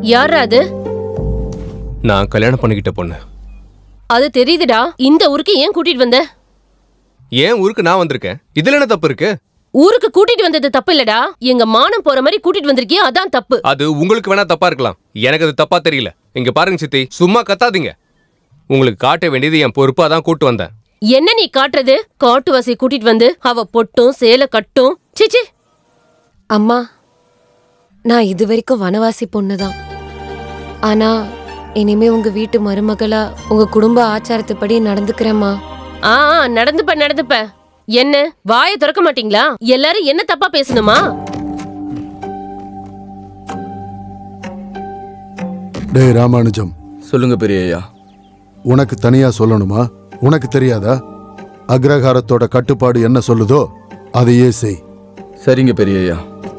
யாரா அது நான் கல்யாணம் பண்ணிக்கிட்ட பொண்ணு அது தெரியுதுடா இந்த ஊருக்கு ஏன் கூட்டிட்டு வந்த ஏன் ஊருக்கு நான் வந்திருக்கேன் இதுல என்ன தப்பு இருக்கு ஊருக்கு கூட்டிட்டு வந்தது தப்பு இல்லடா எங்க மானம் போற மாதிரி கூட்டிட்டு வந்திருக்கியா அதான் தப்பு அது உங்களுக்கு வேணா தப்பா இருக்கலாம் எனக்கு அது தப்பா தெரியல இங்க பாருங்க சித்தி சும்மா கத்தாதீங்க உங்களுக்கு காட்ட வேண்டியது என் பொறுப்பா தான் கூட்டு வந்தேன் என்ன நீ காட்டுறது காட்டுவாசியை கூட்டிட்டு வந்து அவ பொட்டும் சேலை கட்டும் சிச்சி அம்மா நான் இது வரைக்கும் வனவாசி பொண்ணுதான் ஆனா இனிமே உங்க வீட்டு மருமகளா உங்க குடும்ப ஆச்சாரத்துப்படி நடந்துக்கிறேம்மா ஆ ஆ, நடந்துப்ப நடந்துப்ப என்ன வாயை திறக்க மாட்டீங்களா எல்லாரும் என்ன தப்பா பேசணுமா டேய் ராமானுஜம் சொல்லுங்க பெரியய்யா உனக்கு தனியா சொல்லணுமா உனக்கு தெரியாதா அக்ரஹாரத்தோட கட்டுப்பாடு என்ன சொல்லுதோ அதையே செய் சரிங்க பெரியய்யா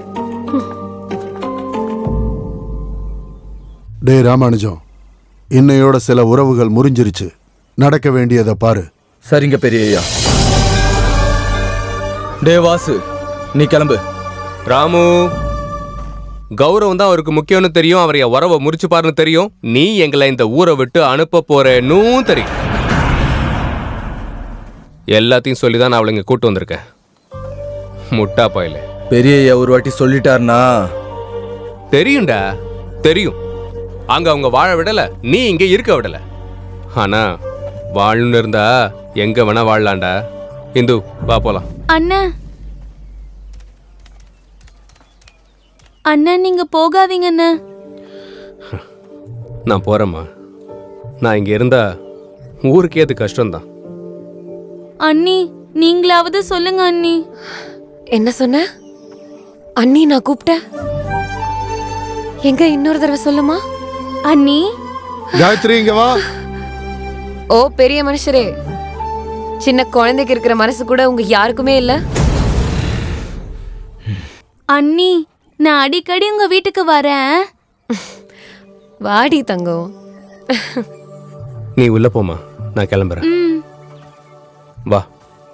டேய் ராமானுஜம் இன்னையோட சில உறவுகள் முறிஞ்சிருச்சு நடக்க வேண்டியதை பாரு சரிங்க பெரியய்யா டே வாசு நீ கிளம்பு ராமு கௌரவம் தான் அவருக்கு முக்கியம்னு தெரியும் அவர் என் உறவை முறிச்சு பாருன்னு தெரியும் நீ எங்களை இந்த ஊரை விட்டு அனுப்ப போறேன்னு தெரியும் எல்லாத்தையும் சொல்லி தான் நான் அவளை இங்க கூட்டு வந்திருக்கேன் முட்டா பாயில பெரியய்யா ஒரு வாட்டி சொல்லிட்டாருனா தெரியும்டா தெரியும் அங்க அவங்க வாழ விடல நீ இங்க இருக்க விடல ஆனா வாழணும்னு இருந்தா எங்க வேணா வாழலாம்டா இந்து வா போலாம் அண்ணன் அண்ணன் நீங்க போகாதீங்க அண்ணன் நான் போறேம்மா நான் இங்க இருந்தா ஊருக்கே அது கஷ்டம்தான் அண்ணி நீங்களாவது சொல்லுங்க அண்ணி என்ன சொன்ன அண்ணி நான் கூப்பிட்டேன் எங்க இன்னொரு தடவை சொல்லுமா அண்ணி காயத்ரி இங்க வா ஓ பெரிய மனுஷரே சின்ன குழந்தைக்கு இருக்கிற மனசு கூட உங்க யாருக்குமே இல்ல அண்ணி நான் அடிக்கடி உங்க வீட்டுக்கு வரேன் வாடி தங்கம் நீ உள்ள போமா நான் கிளம்புறேன் ம் வா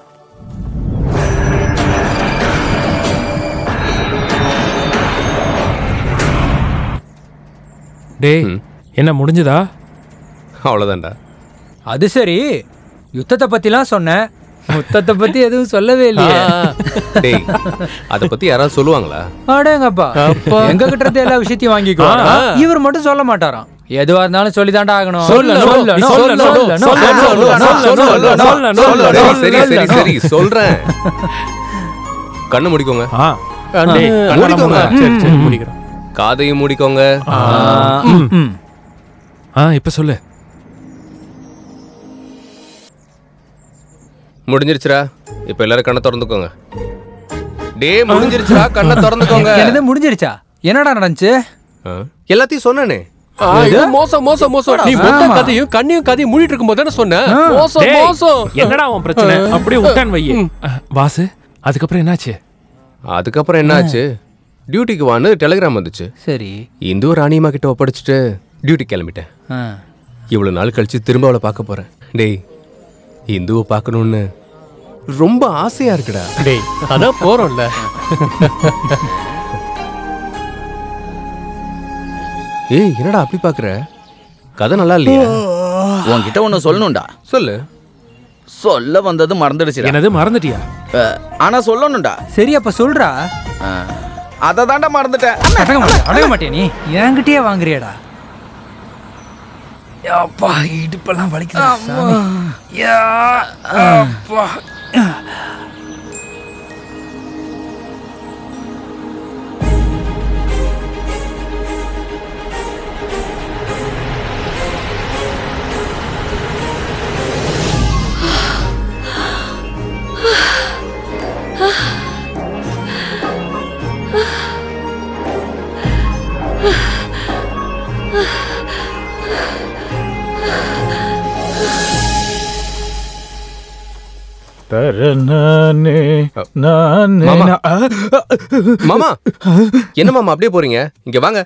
டேய் ம். என்ன முடிஞ்சதா அவ்வளோதான்டா அது சரி யுத்தத்தை பத்திலாம் சொன்னேன் முத்தத்தை பத்தி எதுவும் சொல்லவே இல்லையே டேய் அதை பத்தி யாராவது சொல்லுவாங்களா அடேங்கப்பா எங்க கிட்ட இருந்து எல்லா விஷயத்தையும் வாங்கிக்குவாரா இவர் மட்டும் சொல்ல மாட்டாராம் எதுவா இருந்தாலும் சொல்லிதான்டா ஆகணும் சொல்லணும், சொல்லணும், சொல்லணும், சொல்லணும், சொல்லணும், சொல்லணும், சொல்லணும், சொல்லணும், டேய், சரி சரி சொல்லணும். சரி சொல்றேன் கண்ணு முடிக்கோங்க ஆ டேய், கண்ணால மூடிக்கோங்க. மூடு. சரி சரி முடிக்கிறோம் காதையும் மூடிக்கோங்க ஆ, ம், ம். ஆ இப்ப சொல்லு முடிஞ்சிருச்சுடா இப்ப எல்லாரும் கண்ணை திறந்துக்கோங்க டேய் முடிஞ்சிருச்சுடா கண்ணை திறந்துக்கோங்க என்னது முடிஞ்சிருச்சா என்னடா நடந்துச்சு ஆ, எல்லாத்தையும் சொன்னனே ஆ, இது மோசம் மோசம் மோசம் நீ மொத்த ஆமா. கதையும் கண்ணையும் கதையும் மூடிட்டு இருக்கும்போது தானே சொன்ன ஆ. மோசம் டேய், மோசம் என்னடா உன் பிரச்சனை அப்படியே விட்டான் வையே அஹ், வாசு அதுக்கப்புறம் என்னாச்சு அதுக்கப்புறம் என்னாச்சு டியூட்டிக்கு வான்னு டெலிகிராம் வந்துச்சு சரி இந்து ராணியம்மா கிட்ட ஒப்படைச்சிட்டு டியூட்டி கிளம்பிட்டேன் ஆ. இவ்வளவு நாள் கழிச்சு திரும்ப அவளை பார்க்க போறேன் டேய் இந்துவை பார்க்கணும்னு ரொம்ப ஆசையா இருக்குடா டேய் அதான் போறோம்ல ஏய் என்னடா அப்படி பாக்குற கதை நல்லா இல்லையா உன்கிட்ட ஒண்ணு சொல்லணும்டா சொல்லு சொல்ல வந்தது மறந்துடுச்சுடா என்னது மறந்துட்டியா அஹ், ஆனா சொல்லணும்டா சரி அப்ப சொல்றா அதை தாண்டா மறந்துட்டேன் அடங்க மாட்டே அடங்க மாட்டே நீ என்கிட்டயே வாங்குறியாடா அப்பா இடுப்பெல்லாம் வலிக்குது சாமி யா, அப்பா. மாமா. மாமா என்ன மாமா அப்படியே போறீங்க இங்க வாங்க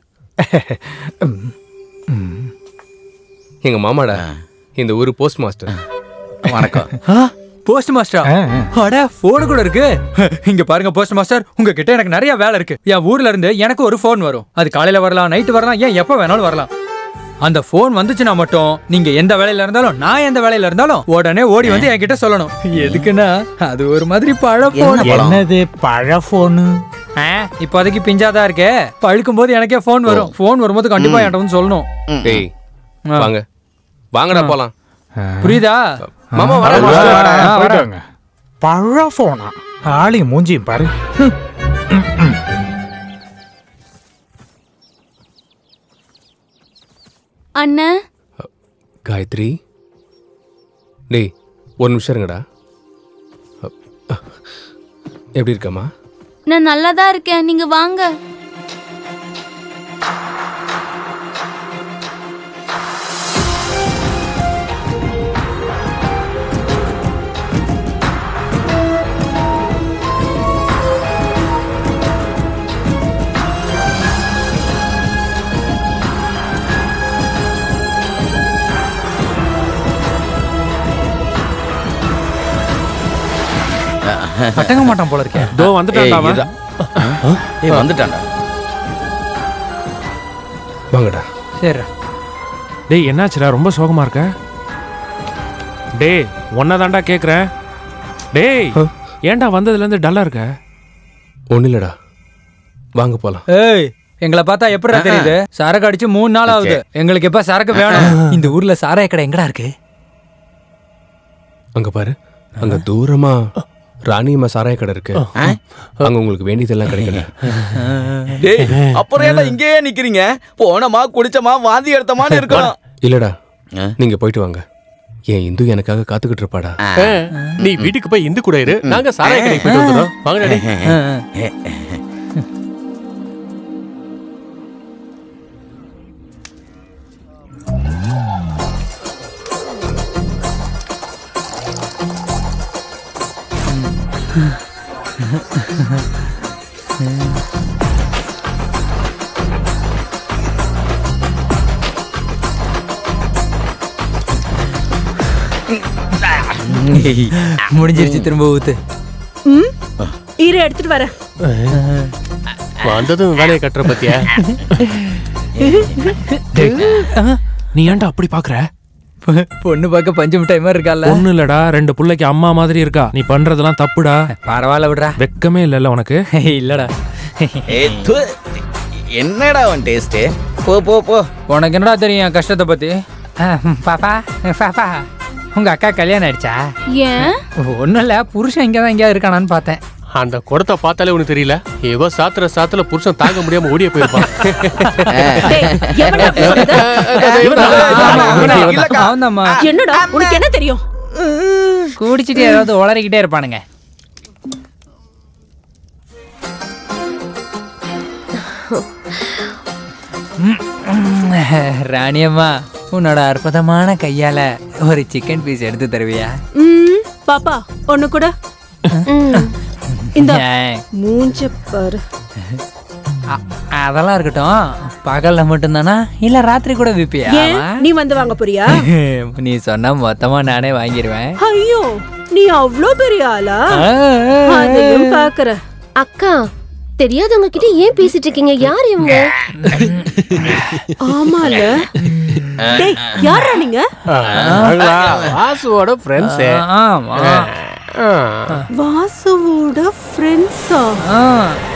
எங்க மாமாடா இந்த ஊரு போஸ்ட் மாஸ்டர் வணக்கம் போஸ்ட் மாஸ்டரா அட போன் கூட இருக்கு இங்க பாருங்க போஸ்ட் மாஸ்டர் உங்ககிட்ட எனக்கு நிறைய வேலை இருக்கு என் ஊர்ல இருந்து எனக்கு ஒரு ஃபோன் வரும் அது காலையில வரலாம் நைட்டு வரலாம் ஏன் எப்ப வேணாலும் வரலாம் அந்த ஃபோன் வந்துச்சுன்னா மட்டும் நீங்க எந்த வேலையில இருந்தாலும் நான் எந்த வேலையில இருந்தாலும் உடனே ஓடி வந்து என்கிட்ட சொல்லணும் எதுக்குன்னா அது ஒரு மாதிரி பழ போன் என்னது பழ போனு இப்போதைக்கு பிஞ்சாதான் இருக்கே பழுக்கும் போது எனக்கே ஃபோன் வரும் ஃபோன் வரும்போது கண்டிப்பா என்கிட்ட வந்து சொல்லணும் டேய் வாங்க வாங்கடா போலாம் புரியுதா மாமா வர ஆ, வரேன். வாங்க பழ போனா ஆளி மூஞ்சியும் பாரு அண்ணன் காயத்ரி டேய் ஒரு நிமிஷம் இருங்கடா எப்படி இருக்கம்மா நான் நல்லா தான் இருக்கேன் நீங்க வாங்க அடங்க மாட்டான் போல இருக்கேன் இதோ வந்துட்டான்டா அவன். ஏய் வந்துட்டான்டா வாங்கடா சரி டேய் என்னாச்சுடா ரொம்ப சோகமா இருக்க டேய் ஒன்னதாண்டா கேக்குறேன் டேய் ஏன்டா வந்ததுல இருந்து டல்லா இருக்க ஒன்றும் இல்லைடா வாங்க போலாம் ஏய் எங்களை பார்த்தா எப்படிடா தெரியுது சரக்கு அடிச்சு மூணு நாள் ஆகுது எங்களுக்கு எப்ப சரக்கு வேணும் இந்த ஊர்ல சாராய கடை எங்கடா இருக்கு அங்க பாரு அங்க தூரமா ராணியம்மா சாராய கடை இருக்கு அங்க உங்களுக்கு வேண்டியதெல்லாம் கிடைக்கல டேய் அப்புறம் ஏன்டா இங்கேயே நிக்கிறீங்க போனமா குடிச்சமா வாந்தி எடுத்தமான்னு இருக்கணும் இல்லடா நீங்க போயிட்டு வாங்க என் இந்து எனக்காக காத்துக்கிட்டு இருப்பாடா ஆ, நீ வீட்டுக்கு போய் இந்து கூட இரு நாங்க சாராய கடைக்கு போயிட்டு வந்துடுறோம் வாங்க டாடி முடிஞ்சிருச்சு திரும்ப ஊத்து இரு எடுத்துட்டு வரேன் வந்ததும் வேலையை கட்டுற பத்தியா நீ ஏன்டா அப்படி பாக்குற பொண்ணு பார்க்க பஞ்சு மிட்டாய் மாதிரி இருக்கால ஒண்ணு இல்லடா ரெண்டு புள்ளைக்கு அம்மா மாதிரி இருக்கா நீ பண்றதெல்லாம் தப்புடா பரவாயில்ல விடுறா வெக்கமே இல்லல்ல உனக்கு இல்லடா ஏய், து. என்னடா அவன் டேஸ்ட் போ போ போ உனக்கு என்னடா தெரியும் என் கஷ்டத்தை பத்தி அஹ், பாப்பா பாப்பா உங்க அக்கா கல்யாணம் ஆயிடுச்சா ஏன் ஒன்றும் இல்லை புருஷன் இங்கே தான் எங்கேயாவது இருக்கானான்னு பார்த்தேன் அந்த குடத்தை பார்த்தாலே உனக்கு தெரியல ஏவோ சாத்துற சாத்துல புருஷன் தாங்க முடியாம ஓடிய போயிருப்பான் அவன்தாம்மா என்னடா உனக்கு என்ன தெரியும் குடிச்சிட்டு ஏதாவது உளறிக்கிட்டே இருப்பானுங்க ராணியம்மா உன்னோட அற்புதமான கையால ஒரு சிக்கன் பீஸ் எடுத்து தருவியா ம், பாப்பா ஒண்ணு கூட இந்த ஏன்? மூஞ்ச பாரு அ- அதெல்லாம் இருக்கட்டும் பகல்ல மட்டும்தானா இல்ல ராத்திரி கூட விப்பியா ஏன் நீ வந்து வாங்க போறியா நீ சொன்னா மொத்தமா நானே வாங்கிடுவேன் ஐயோ நீ அவ்ளோ பெரிய ஆளா ஆ, ஆ, அதையும் பாக்குற அக்கா தெரியாதவங்க கிட்ட ஏன் பேசிட்டு இருக்கீங்க யார் இவங்க ஆமால டேய் யாரா நீங்க நாங்களா? வாசுவோட ஃப்ரெண்ட்ஸ் ஆமா வாசுவோட ஃப்ரெண்ட்ஸா ஆ